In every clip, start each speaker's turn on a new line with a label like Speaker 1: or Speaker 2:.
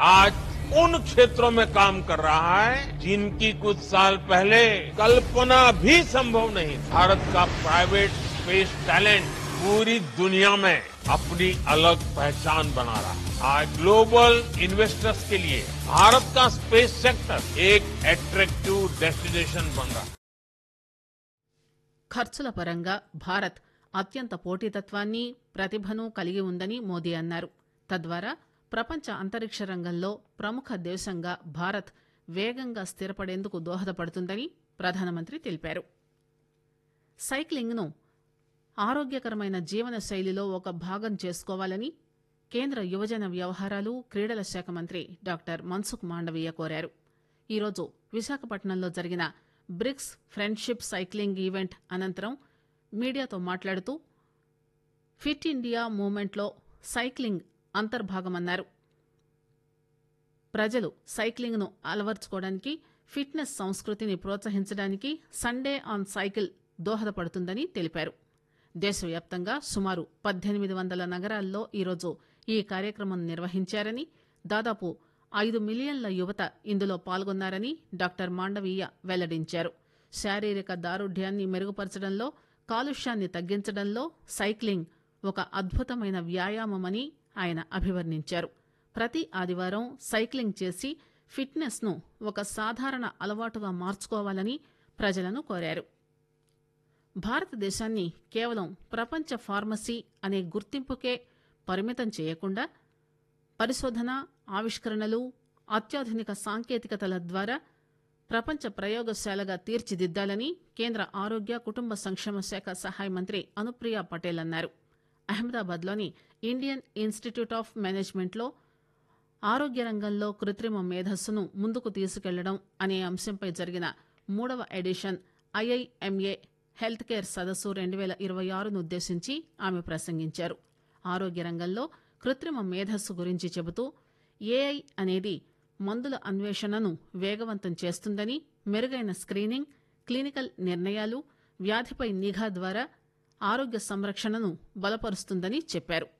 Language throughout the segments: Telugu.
Speaker 1: आज उन क्षेत्रों में काम कर रहा है जिनकी कुछ साल पहले कल्पना भी संभव नहीं थी। भारत का प्राइवेट स्पेस टैलेंट पूरी दुनिया में अपनी अलग पहचान बना रहा है आज ग्लोबल इन्वेस्टर्स के लिए भारत का स्पेस सेक्टर एक अट्रैक्टिव डेस्टिनेशन बन रहा है
Speaker 2: ఖర్చుల పరంగా భారత్ అత్యంత పోటీతత్వాన్ని ప్రతిభను కలిగి ఉందని మోదీ అన్నారు తద్వారా ప్రపంచ అంతరిక్ష రంగంలో ప్రముఖ దేశంగా భారత్ వేగంగా స్థిరపడేందుకు దోహదపడుతుందని ప్రధానమంత్రి తెలిపారు సైక్లింగ్ను ఆరోగ్యకరమైన జీవన శైలిలో ఒక భాగం చేసుకోవాలని కేంద్ర యువజన వ్యవహారాలు క్రీడల శాఖ మంత్రి డాక్టర్ మన్సుఖ్ మాండవీయ కోరారు ఈరోజు విశాఖపట్నంలో జరిగిన బ్రిక్స్ ఫ్రెండ్షిప్ సైక్లింగ్ ఈవెంట్ అనంతరం మీడియాతో మాట్లాడుతూ ఫిట్ ఇండియా మూవ్మెంట్లో సైక్లింగ్ అంతర్భాగమన్నారు ప్రజలు సైక్లింగ్ను అలవర్చుకోవడానికి ఫిట్నెస్ సంస్కృతిని ప్రోత్సహించడానికి సండే ఆన్ సైకిల్ దోహదపడుతుందని తెలిపారు దేశవ్యాప్తంగా సుమారు పద్దెనిమిది వందల నగరాల్లో ఈరోజు ఈ కార్యక్రమం నిర్వహించారని దాదాపు ఐదు మిలియన్ల యువత ఇందులో పాల్గొన్నారని డాక్టర్ మాండవీయ వెల్లడించారు శారీరక దారుఢ్యాన్ని మెరుగుపరచడంలో కాలుష్యాన్ని తగ్గించడంలో సైక్లింగ్ ఒక అద్భుతమైన వ్యాయామమని ఆయన అభివర్ణించారు ప్రతి ఆదివారం సైక్లింగ్ చేసి ఫిట్నెస్ ను ఒక సాధారణ అలవాటుగా మార్చుకోవాలని ప్రజలను కోరారు భారతదేశాన్ని కేవలం ప్రపంచ ఫార్మసీ అనే గుర్తింపుకే పరిమితం చేయకుండా పరిశోధన ఆవిష్కరణలు అత్యాధునిక సాంకేతికతల ద్వారా ప్రపంచ ప్రయోగశాలగా తీర్చిదిద్దాలని కేంద్ర ఆరోగ్య కుటుంబ సంక్షేమ శాఖ సహాయ మంత్రి అనుప్రియ పటేల్ అన్నారు అహ్మదాబాద్లోని ఇండియన్ ఇన్స్టిట్యూట్ ఆఫ్ మేనేజ్మెంట్లో ఆరోగ్య రంగంలో కృత్రిమ మేధస్సును ముందుకు తీసుకెళ్లడం అనే అంశంపై జరిగిన మూడవ ఎడిషన్ ఐఐఎంఏ హెల్త్ కేర్ సదస్సు రెండు వేల ఇరవై ఆరును ఉద్దేశించి ఆమె ప్రసంగించారు ఆరోగ్య రంగంలో కృత్రిమ మేధస్సు గురించి చెబుతూ ఏఐ అనేది మందుల అన్వేషణను వేగవంతం చేస్తుందని మెరుగైన స్క్రీనింగ్ క్లినికల్ నిర్ణయాలు వ్యాధిపై నిఘా ద్వారా ఆరోగ్య సంరక్షణను బలపరుస్తుందని చెప్పారు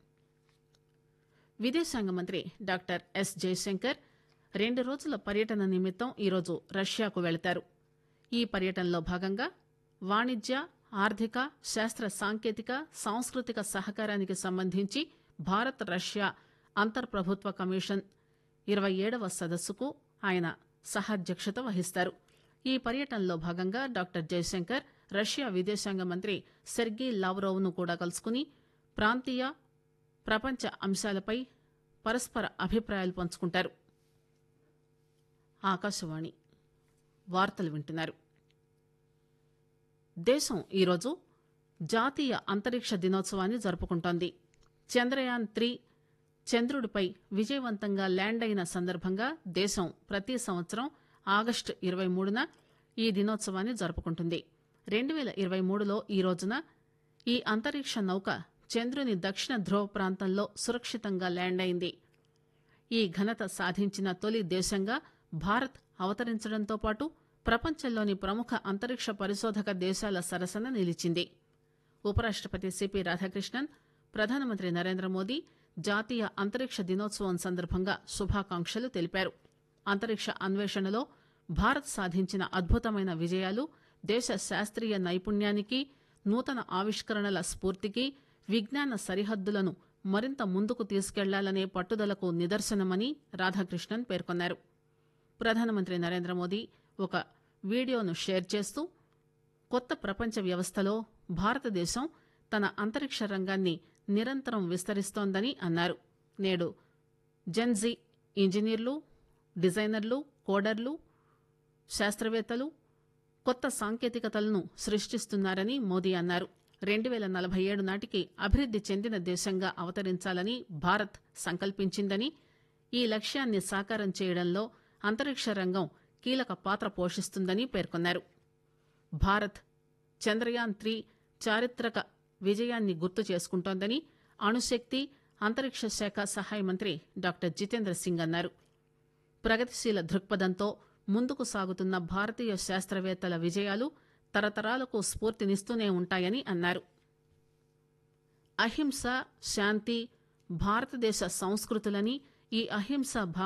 Speaker 2: విదేశాంగ మంత్రి డాక్టర్ ఎస్ జయశంకర్ రెండు రోజుల పర్యటన నిమిత్తం ఈరోజు రష్యాకు వెళతారు ఈ పర్యటనలో భాగంగా వాణిజ్య ఆర్థిక శాస్త్ర సాంకేతిక సాంస్కృతిక సహకారానికి సంబంధించి భారత్ రష్యా అంతర్ప్రభుత్వ కమిషన్ ఇరవై ఏడవ సదస్సుకు ఆయన సహాధ్యక్షత వహిస్తారు ఈ పర్యటనలో భాగంగా డాక్టర్ జయశంకర్ రష్యా విదేశాంగ మంత్రి సెర్గీ లావ్రోవ్ను కూడా కలుసుకుని ప్రాంతీయ ప్రపంచ అంశాలపై పరస్పర అభిప్రాయాలు పంచుకుంటారు ఆకాశవాణి వార్తలు వింటున్నారు దేశం ఈరోజు జాతీయ అంతరిక్ష దినోత్సవాన్ని జరుపుకుంటోంది చంద్రయాన్ త్రీ చంద్రుడిపై విజయవంతంగా ల్యాండ్ అయిన సందర్భంగా దేశం ప్రతి సంవత్సరం ఆగస్టు ఇరవై మూడున ఈ దినోత్సవాన్ని జరుపుకుంటుంది రెండు వేల ఇరవై మూడులో ఈ రోజున ఈ అంతరిక్ష నౌక చంద్రుని దక్షిణ ధ్రువ ప్రాంతంలో సురక్షితంగా ల్యాండ్ అయింది ఈ ఘనత సాధించిన తొలి దేశంగా భారత్ అవతరించడంతో పాటు ప్రపంచంలోని ప్రముఖ అంతరిక్ష పరిశోధక దేశాల సరసన నిలిచింది ఉపరాష్టపతి సిపి రాధాకృష్ణన్ ప్రధానమంత్రి నరేంద్ర మోదీ జాతీయ అంతరిక్ష దినోత్సవం సందర్భంగా శుభాకాంక్షలు తెలిపారు అంతరిక్ష అన్వేషణలో భారత్ సాధించిన అద్భుతమైన విజయాలు దేశ శాస్త్రీయ నైపుణ్యానికి నూతన ఆవిష్కరణల స్ఫూర్తికి విజ్ఞాన సరిహద్దులను మరింత ముందుకు తీసుకెళ్లాలనే పట్టుదలకు నిదర్శనమని రాధాకృష్ణన్ పేర్కొన్నారు ప్రధానమంత్రి నరేంద్ర మోదీ ఒక వీడియోను షేర్ చేస్తూ కొత్త ప్రపంచ వ్యవస్థలో భారతదేశం తన అంతరిక్ష రంగాన్ని నిరంతరం విస్తరిస్తోందని అన్నారు నేడు జెన్జీ ఇంజనీర్లు డిజైనర్లు కోడర్లు శాస్త్రవేత్తలు కొత్త సాంకేతికతలను సృష్టిస్తున్నారని మోదీ అన్నారు రెండు వేల నలభై ఏడు నాటికి అభివృద్ది చెందిన దేశంగా అవతరించాలని భారత్ సంకల్పించిందని ఈ లక్ష్యాన్ని సాకారం చేయడంలో అంతరిక్ష రంగం కీలక పాత్ర పోషిస్తుందని పేర్కొన్నారు భారత్ చంద్రయాన్ త్రీ చారిత్రక విజయాన్ని గుర్తు చేసుకుంటోందని అణుశక్తి అంతరిక్ష శాఖ సహాయ మంత్రి డాక్టర్ జితేంద్ర సింగ్ అన్నారు ప్రగతిశీల దృక్పథంతో ముందుకు సాగుతున్న భారతీయ శాస్త్రవేత్తల విజయాలు తరతరాలకు స్ఫూర్తినిస్తూనే ఉంటాయని అన్నారు అహింస శాంతి భారతదేశ సంస్కృతులని ఈ అహింస